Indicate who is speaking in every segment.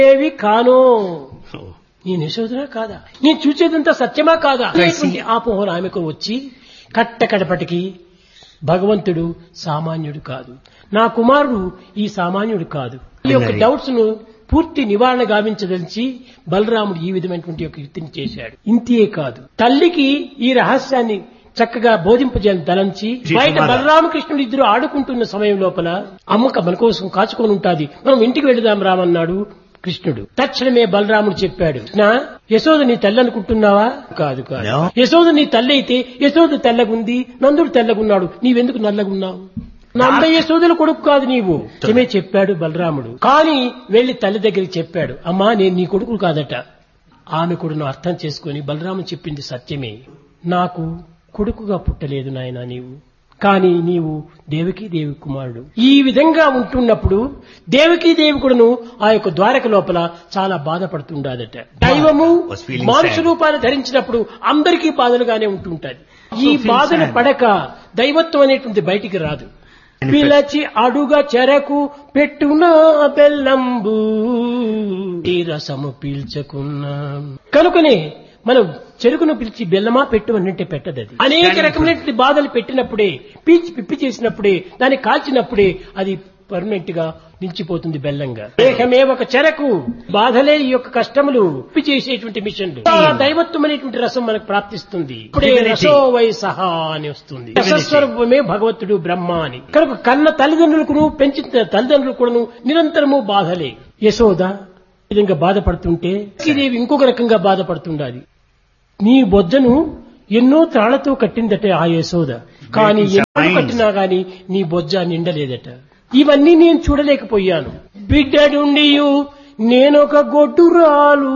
Speaker 1: ఏవి కానో నేను యశోదనా కాదా నేను చూసేదంతా సత్యమా కాదా అనేటువంటి ఆపోహలు ఆమెకు వచ్చి కట్ట కడపటికి భగవంతుడు సామాన్యుడు కాదు నా కుమారుడు ఈ సామాన్యుడు కాదు ఈ యొక్క డౌట్స్ ను పూర్తి నివారణ గావించదలిచి బలరాముడు ఈ విధమైనటువంటి యొక్క యుక్తిని చేశాడు ఇంతే కాదు తల్లికి ఈ రహస్యాన్ని చక్కగా బోధింపజేయాలని తలంచి బయట బలరామకృష్ణుడు ఇద్దరు ఆడుకుంటున్న సమయం లోపల అమ్మక మన కోసం కాచుకొని ఉంటాది మనం ఇంటికి వెళదాం రామన్నాడు కృష్ణుడు తక్షణమే బలరాముడు చెప్పాడు నా యశోద నీ తల్లి అనుకుంటున్నావా కాదు కాదు
Speaker 2: No.
Speaker 1: యశోద నీ తల్లి అయితే యశోద తెల్లగుంది నందుడు తెల్లగున్నాడు నీవెందుకు నల్లగున్నావు నా అమ్మ యశోదల కొడుకు కాదు నీవు నిజమే చెప్పాడు బలరాముడు కానీ వెళ్లి తల్లి దగ్గరికి చెప్పాడు అమ్మా నేను నీ కొడుకు కాదట ఆమె కూడా అర్థం చేసుకుని బలరాముడు చెప్పింది సత్యమే నాకు కొడుకుగా పుట్టలేదు నాయనా నీవు కానీ నీవు దేవకీ దేవి కుమారుడు ఈ విధంగా ఉంటున్నప్పుడు దేవకీ దేవి కూడాను ఆ యొక్క ద్వారక లోపల చాలా బాధపడుతుండదట దైవము
Speaker 2: Was feeling
Speaker 1: మానుష
Speaker 2: sad.
Speaker 1: రూపాన్ని ధరించినప్పుడు అందరికీ బాధలుగానే ఉంటుంటది ఈ
Speaker 2: feeling
Speaker 1: బాధలు
Speaker 2: sad.
Speaker 1: పడక దైవత్వం అనేటువంటి బయటికి రాదు పిలచి అడుగ చెరకు పెట్టున బెల్లంబు ఈ రసము పీల్చకున్నా కనుకనే మనం చెరుకును పిలిచి బెల్లమా పెట్టు అనంటే పెట్టదు అది అనేక రకమైనటువంటి బాధలు పెట్టినప్పుడే పీల్చి పిప్పి చేసినప్పుడే దాన్ని కాల్చినప్పుడే అది పర్మనెంట్ గా నిలిచిపోతుంది బెల్లంగా దేహమే ఒక చెరకు బాధలే ఈ యొక్క కష్టములు పిప్పి చేసేటువంటి మిషన్లు ఆ దైవత్వం అనేటువంటి రసం మనకు ప్రాప్తిస్తుంది ఇప్పుడే
Speaker 2: Divinity.
Speaker 1: రసో వై సహా అని వస్తుంది రసస్వరూపమే భగవంతుడు బ్రహ్మ అని కనుక కన్న తల్లిదండ్రులకు పెంచిన తల్లిదండ్రులు కూడాను నిరంతరము బాధలే యశోద ఈ విధంగా బాధపడుతుంటే దేవి ఇంకొక రకంగా బాధపడుతుండాలి నీ బొజ్జను ఎన్నో త్రాళ్లతో కట్టిందట ఆ యశోద కానీ
Speaker 2: Making
Speaker 1: ఎన్నో
Speaker 2: signs.
Speaker 1: కట్టినా గాని నీ బొజ్జ నిండలేదట ఇవన్నీ నేను చూడలేకపోయాను బిడ్డడుండియు నేనొక గొడ్డురాలు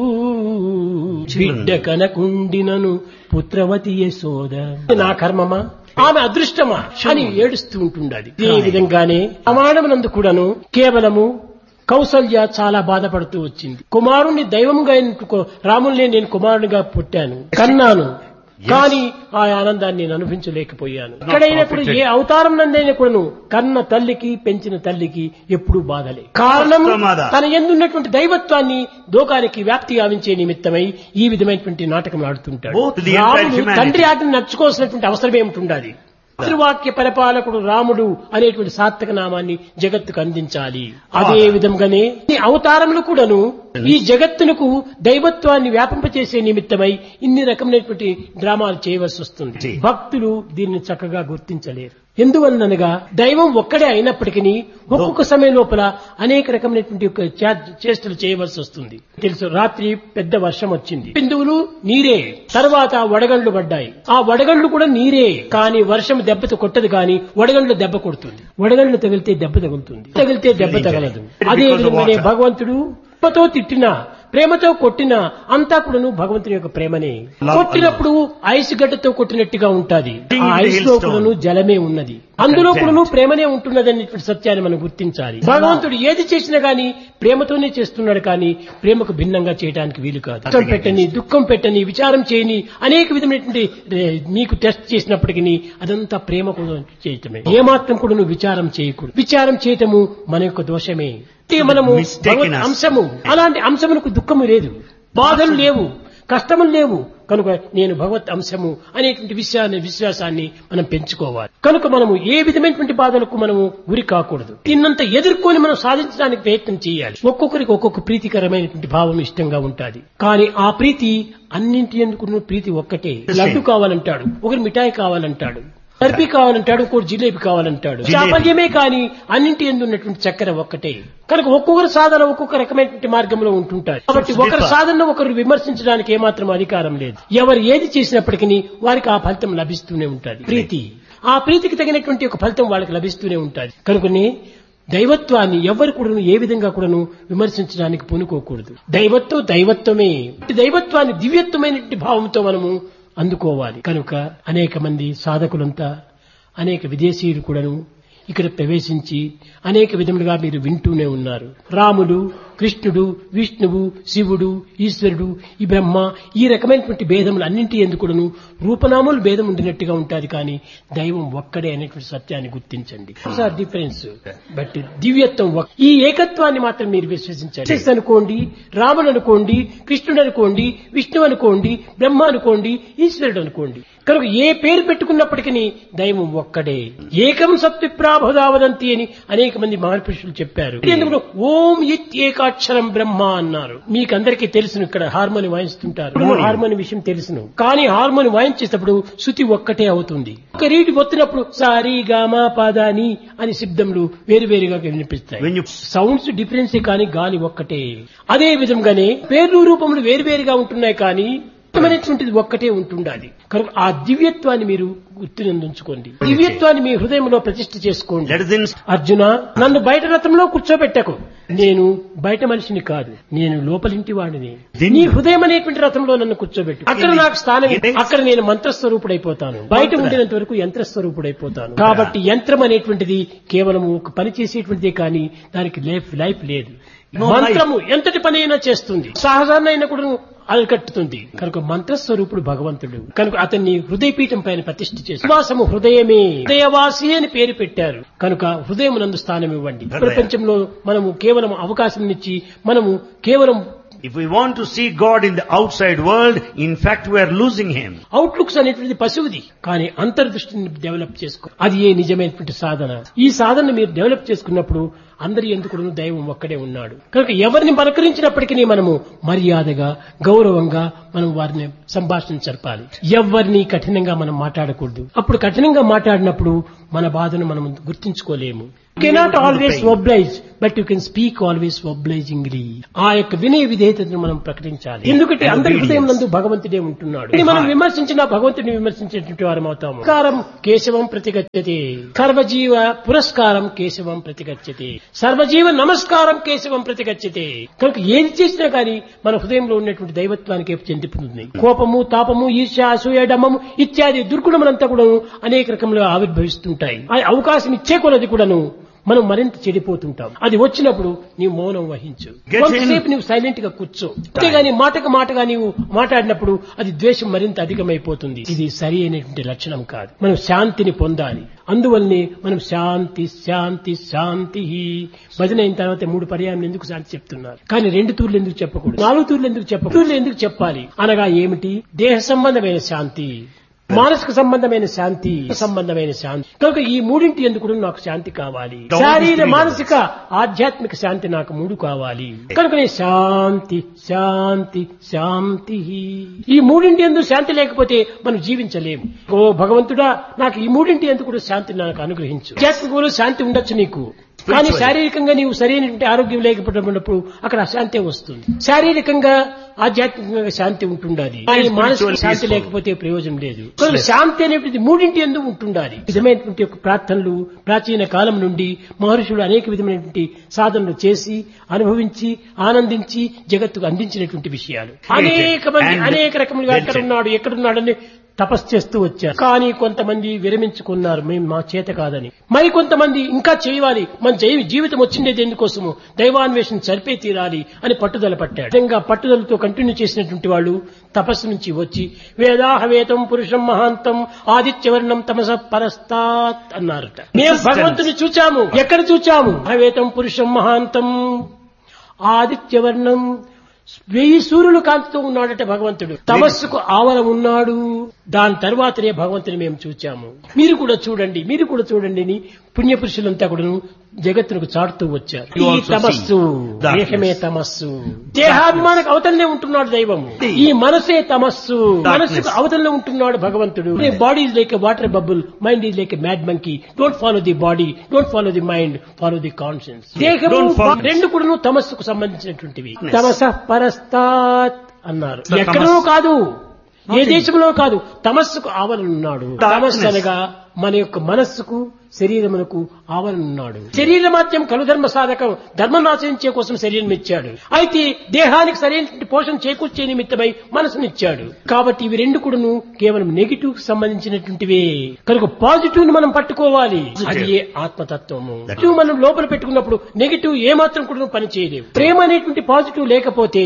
Speaker 1: బిడ్డ కనకుండినను పుత్రవతి యశోద నా కర్మమా ఆమె అదృష్టమా అని ఏడుస్తూ ఉంటుండది ఈ విధంగానే ప్రమాణమునందు కూడాను కేవలము కౌసల్య చాలా బాధపడుతూ వచ్చింది కుమారుణ్ణి దైవంగా ఎన్నుకో రాముల్ని నేను కుమారునిగా పుట్టాను కన్నాను కానీ ఆ ఆనందాన్ని నేను అనుభవించలేకపోయాను ఎక్కడైనప్పుడు ఏ అవతారం నందైనా కూడాను కన్న తల్లికి పెంచిన తల్లికి ఎప్పుడూ బాధలే కారణం
Speaker 2: ప్రమాద.
Speaker 1: తన ఎందున్నటువంటి దైవత్వాన్ని లోకానికి వ్యాప్తి గావించే నిమిత్తమై ఈ విధమైనటువంటి నాటకం ఆడుతుంటాడు
Speaker 2: Both the entire
Speaker 1: రాముడు
Speaker 2: humanity.
Speaker 1: తండ్రి ఆజ్ఞను నడుచుకోవాల్సినటువంటి అవసరం ఏమిటి పితృవాక్య పరిపాలకుడు రాముడు అనేటువంటి సార్థక నామాన్ని జగత్తుకు అందించాలి అదే విధంగానే ఈ అవతారములు కూడాను ఈ జగత్తునకు దైవత్వాన్ని వ్యాపింపచేసే నిమిత్తమై ఇన్ని రకమైనటువంటి డ్రామాలు చేయవలసి వస్తుంది
Speaker 2: జీ.
Speaker 1: భక్తులు దీన్ని చక్కగా గుర్తించలేరు ఎందువలనగా దైవం ఒక్కడే అయినప్పటికీ ఒక్కొక్క సమయం లోపల అనేక రకమైనటువంటి యొక్క చే- చేష్టలు చేయవలసి వస్తుంది తెలుసు రాత్రి పెద్ద వర్షం వచ్చింది బిందువులు నీరే తర్వాత వడగండ్లు పడ్డాయి ఆ వడగండ్లు కూడా నీరే కానీ వర్షం దెబ్బతో కొట్టదు కానీ వడగండ్లు దెబ్బ కొడుతుంది వడగండ్లు తగిలితే దెబ్బ తగులుతుంది తగిలితే దెబ్బ తగలదు అదే
Speaker 2: Because of
Speaker 1: విధంగానే
Speaker 2: water.
Speaker 1: భగవంతుడు ప్రేమతో తిట్టినా ప్రేమతో కొట్టినా అంతా కూడాను భగవంతుని యొక్క ప్రేమనే
Speaker 2: Love
Speaker 1: కొట్టినప్పుడు ఐస్ గడ్డతో కొట్టినట్టుగా ఉంటాది ఆ
Speaker 2: Sting the
Speaker 1: ఐస్ లో
Speaker 2: hailstone.
Speaker 1: కూడాను జలమే ఉన్నది అందులో
Speaker 2: Content.
Speaker 1: కూడాను ప్రేమనే ఉంటున్నది అనేటువంటి సత్యాన్ని మనం గుర్తించాలి భగవంతుడు ఏది చేసినా గాని ప్రేమతోనే చేస్తున్నాడు కానీ ప్రేమకు భిన్నంగా చేయడానికి వీలు కాదు కష్టం పెట్టని దుఃఖం పెట్టని విచారం చేయని అనేక విధమైనటువంటి ఏ, మీకు టెస్ట్ చేసినప్పటికీ అదంతా ప్రేమ కూడా చేయటమే ఏమాత్రం కూడా నువ్వు విచారం చేయకూడదు విచారం చేయటము మన యొక్క దోషమే అంటే మనము
Speaker 2: Mistaken
Speaker 1: భగవత్
Speaker 2: us.
Speaker 1: అంశము అలాంటి అంశములకు దుఃఖము లేదు బాధలు లేవు కష్టములు లేవు కనుక నేను భగవత్ అంశము అనేటువంటి విషయాన్ని విశ్వాసాన్ని మనం పెంచుకోవాలి కనుక మనము ఏ విధమైనటువంటి బాధలకు మనము గురి కాకూడదు తిన్నంత ఎదుర్కొని మనం సాధించడానికి ప్రయత్నం చేయాలి ఒక్కొక్కరికి ఒక్కొక్క ప్రీతికరమైనటువంటి భావం ఇష్టంగా ఉంటుంది కానీ ఆ ప్రీతి అన్నింటి ఎందుకు ప్రీతి ఒక్కటే లడ్డు కావాలంటాడు ఒకరు మిఠాయి కావాలంటాడు బర్ఫీ కావాలంటాడు ఇంకోటి జిలేబీ కావాలంటాడు
Speaker 2: జిలేబీ.
Speaker 1: చాపల్యమే కానీ అన్నింటి ఎందు ఉన్నటువంటి చక్కెర ఒక్కటే కనుక ఒక్కొక్కరు సాధన ఒక్కొక్క రకమైనటువంటి మార్గంలో ఉంటుంటారు కాబట్టి ఒకరి
Speaker 2: differ.
Speaker 1: సాధన ఒకరు విమర్శించడానికి ఏమాత్రం అధికారం లేదు ఎవరు ఏది చేసినప్పటికీ వారికి ఆ ఫలితం లభిస్తూనే ఉంటుంది ప్రీతి ఆ ప్రీతికి తగినటువంటి ఒక ఫలితం వాళ్ళకి లభిస్తూనే ఉంటుంది కనుకనే దైవత్వాన్ని ఎవరు కూడాను ఏ విధంగా కూడాను విమర్శించడానికి పూనుకోకూడదు దైవత్వం దైవత్వమే ఈ దైవత్వాన్ని దివ్యత్వమైనటువంటి భావంతో మనము అందుకోవాలి కనుక అనేక మంది సాధకులంతా అనేక విదేశీయులు కూడాను ఇక్కడ ప్రవేశించి అనేక విధములుగా మీరు వింటూనే ఉన్నారు రాముడు కృష్ణుడు విష్ణువు శివుడు ఈశ్వరుడు ఈ బ్రహ్మ ఈ రకమైనటువంటి భేదములు అన్నింటి ఎందుకును రూపనామములు భేదం ఉండినట్టుగా ఉంటుంది కానీ దైవం ఒక్కడే అనేటువంటి సత్యాన్ని గుర్తించండి సార్ డిఫరెన్స్ బట్ దివ్యత్వం ఒక్- ఈ ఏకత్వాన్ని మాత్రం మీరు విశ్వసించండి జీసస్ అనుకోండి రాముడు అనుకోండి కృష్ణుడు అనుకోండి విష్ణువు అనుకోండి బ్రహ్మ అనుకోండి ఈశ్వరుడు అనుకోండి కనుక ఏ పేరు పెట్టుకున్నప్పటికీ దైవం ఒక్కడే ఏకం సత్విప్రాభుదావదంతి అని అనేక మంది మహాపురుషులు చెప్పారు ఎందుకు ఓం ఇత్ ఏకాక్షరం బ్రహ్మ అన్నారు మీకందరికీ తెలుసును ఇక్కడ హార్మోని వాయిస్తుంటారు హార్మోని విషయం తెలుసును కానీ హార్మోని వాయించేటప్పుడు శృతి ఒక్కటే అవుతుంది ఒక రీటి ఒత్తినప్పుడు సారీ గామా పాదాని అని శబ్దములు వేరువేరుగా వినిపిస్తాయి
Speaker 2: When you
Speaker 1: సౌండ్స్ డిఫరెన్స్ కానీ గాలి ఒక్కటే అదే విధంగానే పేర్లు రూపములు వేరువేరుగా ఉంటున్నాయి కానీ అనేటువంటిది ఒక్కటే ఉంటుండాలి కనుక ఆ దివ్యత్వాన్ని మీరు గుర్తునందుంచుకోండి దివ్యత్వాన్ని మీ హృదయంలో ప్రతిష్ఠ చేసుకోండి
Speaker 2: let us in
Speaker 1: అర్జున నన్ను బయట రథంలో కూర్చోబెట్టకు నేను బయట మనిషిని కాదు నేను లోపలింటి వాడిని
Speaker 2: Then-
Speaker 1: నీ హృదయం అనేటువంటి రథంలో నన్ను కూర్చోబెట్టు అక్కడ నాకు స్థానం ఇవ్వు. అక్కడ నేను మంత్రస్వరూపుడైపోతాను బయట ఉండినంత వరకు యంత్రస్వరూపుడైపోతాను కాబట్టి యంత్రం అనేటువంటిది కేవలం ఒక పని చేసేటువంటిదే కానీ దానికి లైఫ్ లైఫ్ లేదు
Speaker 2: No
Speaker 1: మంత్రము ఎంతటి పని అయినా చేస్తుంది సహజాన్ని అయినా కూడా అలకట్టుతుంది కనుక మంత్రస్వరూపుడు భగవంతుడు కనుక అతన్ని హృదయపీఠం పైన ప్రతిష్ఠ చేసి విశ్వాసము హృదయమే హృదయవాసి అని పేరు పెట్టారు కనుక హృదయం నందు స్థానం ఇవ్వండి
Speaker 2: హృదయం.
Speaker 1: ప్రపంచంలో మనము కేవలం అవకాశం ఇచ్చి మనము కేవలం
Speaker 2: If we want to see God in the outside world, in fact we are losing Him.
Speaker 1: Outlooks అనేటువంటిది పశువుది కానీ అంతర్దృష్టిని డెవలప్ చేసుకో అది ఏ నిజమైనటువంటి సాధన ఈ సాధన మీరు డెవలప్ చేసుకున్నప్పుడు అందరి ఎందుకు దైవం ఒక్కడే ఉన్నాడు కనుక ఎవరిని పలకరించినప్పటికీ మనము మర్యాదగా గౌరవంగా మనం వారిని సంభాషణ జరపాలి ఎవరిని కఠినంగా మనం మాట్లాడకూడదు అప్పుడు కఠినంగా మాట్లాడినప్పుడు మన బాధను మనం గుర్తించుకోలేము cannot always oblige but you can speak always obligingly ఆ యొక్క వినయ విధేయతను మనం ప్రకటించాలి ఎందుకంటే అందరి హృదయం నందు భగవంతుడే ఉంటున్నాడు ఇది మనం విమర్శించిన భగవంతుని విమర్శించేటువంటి వారం అవుతాము పురస్కారం కేశవం ప్రతిగచ్చతే సర్వజీవ పురస్కారం కేశవం ప్రతిగచ్చతే సర్వజీవ నమస్కారం కేశవం ప్రతిగచ్చతే కనుక ఏది చేసినా కానీ మన హృదయంలో ఉన్నటువంటి దైవత్వానికి చెందిపోతుంది కోపము తాపము ఈర్ష్య అసూయ డమ్మము ఇత్యాది దుర్గుణములంతా కూడా అనేక రకములుగా ఆవిర్భవిస్తుంటాయి ఆ అవకాశం ఇచ్చే కొలది కూడాను మనం మరింత చెడిపోతుంటాం అది వచ్చినప్పుడు నీవు మౌనం వహించు
Speaker 2: Get in.
Speaker 1: కొంతసేపు నీవు సైలెంట్ గా కూర్చో అంతేగాని మాటకు మాటగా నీవు మాట్లాడినప్పుడు అది ద్వేషం మరింత అధికమైపోతుంది ఇది సరి అయినటువంటి లక్షణం కాదు మనం శాంతిని పొందాలి అందువల్లనే మనం శాంతి శాంతి శాంతి భజన అయిన తర్వాత మూడు పర్యాయం ఎందుకు శాంతి చెప్తున్నారు కానీ రెండు తూర్లు ఎందుకు చెప్పకూడదు నాలుగు తూర్లు ఎందుకు చెప్పకూడదు తూర్లు ఎందుకు చెప్పాలి అనగా ఏమిటి దేహ సంబంధమైన శాంతి మానసిక సంబంధమైన శాంతి సంబంధమైన శాంతి కనుక ఈ మూడింటి ఎందుకు నాకు శాంతి కావాలి
Speaker 2: Don't
Speaker 1: శారీర
Speaker 2: disagree
Speaker 1: మానసిక ఆధ్యాత్మిక శాంతి నాకు మూడు కావాలి కనుక నేను శాంతి శాంతి శాంతి ఈ మూడింటి ఎందుకు శాంతి లేకపోతే మనం జీవించలేము ఓ భగవంతుడా నాకు ఈ మూడింటి ఎందుకు కూడా శాంతి నాకు అనుగ్రహించు ఆధ్యాత్మికంలో శాంతి ఉండొచ్చు నీకు కానీ శారీరకంగా నీవు సరైనటువంటి ఆరోగ్యం లేకపోయినప్పుడు అక్కడ అశాంతి వస్తుంది శారీరకంగా ఆధ్యాత్మికంగా శాంతి ఉంటుండాలి కానీ మానసిక
Speaker 2: Spiritual
Speaker 1: శాంతి
Speaker 2: peaceful.
Speaker 1: లేకపోతే ప్రయోజనం లేదు కనుక శాంతి అనేటువంటి మూడింటి ఎందుకు ఉంటుండాలి విధమైనటువంటి యొక్క ప్రార్థనలు ప్రాచీన కాలం నుండి మహర్షులు అనేక విధమైనటువంటి సాధనలు చేసి అనుభవించి ఆనందించి జగత్తుకు అందించినటువంటి విషయాలు అనేక మంది
Speaker 2: and
Speaker 1: అనేక రకములుగా ఎక్కడ
Speaker 2: vented.
Speaker 1: ఉన్నాడు ఎక్కడున్నాడని తపస్సు చేస్తూ వచ్చారు కానీ కొంతమంది విరమించుకున్నారు మేము మా చేత కాదని మరి కొంతమంది ఇంకా చేయాలి మన జీ- జీవితం వచ్చిండేది ఎందుకోసము దైవాన్వేషణ సరిపే తీరాలి అని పట్టుదల పట్టాడు విధంగా పట్టుదలతో కంటిన్యూ చేసినటువంటి వాళ్ళు తపస్సు నుంచి వచ్చి వేదాహవేతం పురుషం మహాంతం ఆదిత్యవర్ణం తమస పరస్తాత్ అన్నారట మేము భగవంతుని చూచాము ఎక్కడ చూచాము హవేతం పురుషం మహాంతం ఆదిత్యవర్ణం వెయ్యి సూర్యులు కాంతితో ఉన్నాడట భగవంతుడు తమస్సుకు ఆవల ఉన్నాడు దాని తర్వాతనే భగవంతుని మేము చూచాము మీరు కూడా చూడండి మీరు కూడా చూడండి అని పుణ్యపురుషులంతా కూడాను జగత్తునకు చాటుతూ వచ్చారు
Speaker 2: You
Speaker 1: ఈ
Speaker 2: also
Speaker 1: తమస్సు
Speaker 2: see darkness.
Speaker 1: దేహమే తమస్సు దేహాభిమానికి అవతలనే ఉంటున్నాడు దైవం ఈ మనసే తమస్సు మనస్సుకు అవతలనే ఉంటున్నాడు భగవంతుడు body is like water bubble mind is like mad monkey don't follow the body don't follow the mind follow the conscience దేహము
Speaker 2: Don't follow-
Speaker 1: రెండు కూడాను తమస్సుకు సంబంధించినటువంటివి
Speaker 2: Yes.
Speaker 1: తమస పరస్తాత్ అన్నారు
Speaker 2: So
Speaker 1: ఎక్కడో
Speaker 2: tamas-
Speaker 1: కాదు ఏ
Speaker 2: Nothing.
Speaker 1: దేశంలో కాదు తమస్సుకు ఆవలనున్నాడు
Speaker 2: Darkness.
Speaker 1: తమస్సు అనగా మన యొక్క మనస్సుకు శరీరమునకు ఆవరణున్నాడు శరీరమాత్యం కలు ధర్మ సాధకం ధర్మం ఆచరించే కోసం శరీరం ఇచ్చాడు అయితే దేహానికి సరైనటువంటి పోషణ చేకూర్చే నిమిత్తమై మనసునిచ్చాడు కాబట్టి ఇవి రెండు కూడాను కేవలం నెగిటివ్ కి సంబంధించినటువంటివే కనుక పాజిటివ్ ను మనం పట్టుకోవాలి అది ఏ ఆత్మతత్వము నెగిటివ్ మనం లోపల పెట్టుకున్నప్పుడు నెగిటివ్ ఏ మాత్రం కూడా పని చేయలేవు ప్రేమ అనేటువంటి పాజిటివ్ లేకపోతే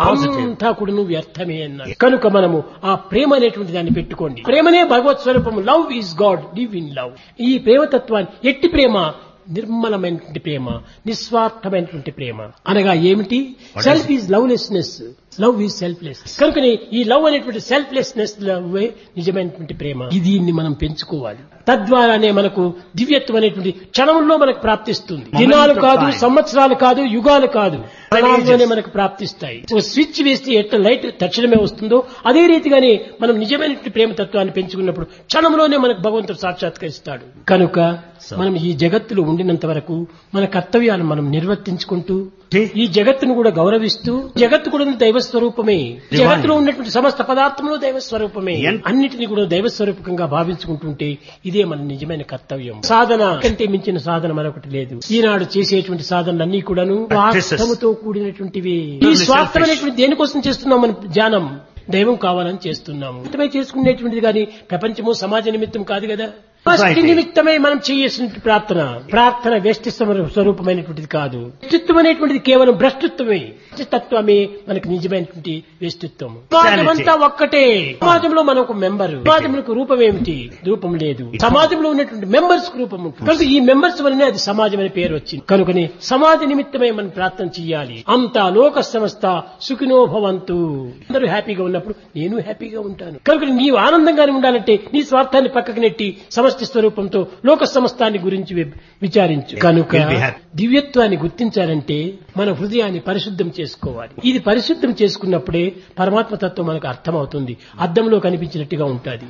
Speaker 1: అంతా కూడా వ్యర్థమే అన్నారు కనుక మనము ఆ ప్రేమ అనేటువంటి దాన్ని పెట్టుకోండి ప్రేమనే భగవత్ స్వరూపము love is God live in love ఈ ప్రేమతత్వాన్ని ఎట్టి ప్రేమ నిర్మలమైనటువంటి ప్రేమ నిస్వార్థమైనటువంటి ప్రేమ అనగా ఏమిటి self is lovelessness love is selfless కనుకనే ఈ లవ్ అనేటువంటి సెల్ఫ్లెస్నెస్ లవ్ నిజమైనటువంటి ప్రేమ దీన్ని మనం పెంచుకోవాలి తద్వారానే మనకు దివ్యత్వం అనేటువంటి క్షణంలో మనకు ప్రాప్తిస్తుంది దినాలు కాదు సంవత్సరాలు కాదు యుగాలు కాదు క్షణాల్లోనే మనకు ప్రాప్తిస్తాయి ఓ స్విచ్ వేస్తే ఎట్లా లైట్ తక్షణమే వస్తుందో అదే రీతిగానే మనం నిజమైనటువంటి ప్రేమ తత్వాన్ని పెంచుకున్నప్పుడు క్షణంలోనే మనకు భగవంతుడు సాక్షాత్కరిస్తాడు కనుక మనం ఈ జగత్తులో ఉండినంత వరకు మన కర్తవ్యాలను మనం నిర్వర్తించుకుంటూ ఈ జగత్తును కూడా గౌరవిస్తూ జగత్తు కూడా దైవ స్వరూపమే జగత్తులో ఉన్నటువంటి సమస్త పదార్థములు దైవ స్వరూపమే అన్నిటినీ కూడా దైవ స్వరూపకంగా భావించుకుంటుంటే ఇదే మన నిజమైన కర్తవ్యం సాధన కంటే మించిన సాధన మరొకటి లేదు ఈనాడు చేసేటువంటి సాధనలన్నీ కూడాను స్వార్థముతో కూడినటువంటివి ఈ స్వార్థం అనేటువంటి దేనికోసం చేస్తున్నాం మన ధ్యానం దైవం కావాలని చేస్తున్నాము నిమిత్తమై చేసుకునేటువంటిది కానీ ప్రపంచము సమాజ నిమిత్తం కాదు కదా భక్తి నిమిత్తమై మనం చేయాల్సిన ప్రార్థన ప్రార్థన వ్యష్టి స్వరూపమైనటువంటిది కాదు వ్యక్తిత్వం అనేటువంటిది కేవలం భ్రష్టత్వమే తత్వమే మనకు నిజమైనటువంటి వ్యక్తిత్వం సమాజమంతా ఒక్కటే సమాజంలో మనం ఒక మెంబర్ సమాజంలో రూపం ఏమిటి రూపం లేదు సమాజంలో ఉన్నటువంటి మెంబర్స్ రూపం ఉంటుంది కనుక ఈ మెంబర్స్ వల్లనే అది సమాజం అనే పేరు వచ్చింది కనుకనే సమాజ నిమిత్తమై మనం ప్రార్థన చేయాలి అంతా లోక సంస్థ సుఖినో భవంతు అందరూ హ్యాపీగా ఉన్నప్పుడు నేను హ్యాపీగా ఉంటాను కనుక నీవు ఆనందంగానే ఉండాలంటే నీ స్వార్థాన్ని పక్కకు నెట్టి సమష్టి స్వరూపంతో లోక సమస్తాన్ని గురించి వి- విచారించు కనుక
Speaker 2: Will be happy.
Speaker 1: దివ్యత్వాన్ని గుర్తించాలంటే మన హృదయాన్ని పరిశుద్ధం చేసుకోవాలి ఇది పరిశుద్ధం చేసుకున్నప్పుడే పరమాత్మ తత్వం మనకు అర్థమవుతుంది అద్దంలో కనిపించినట్టుగా ఉంటుంది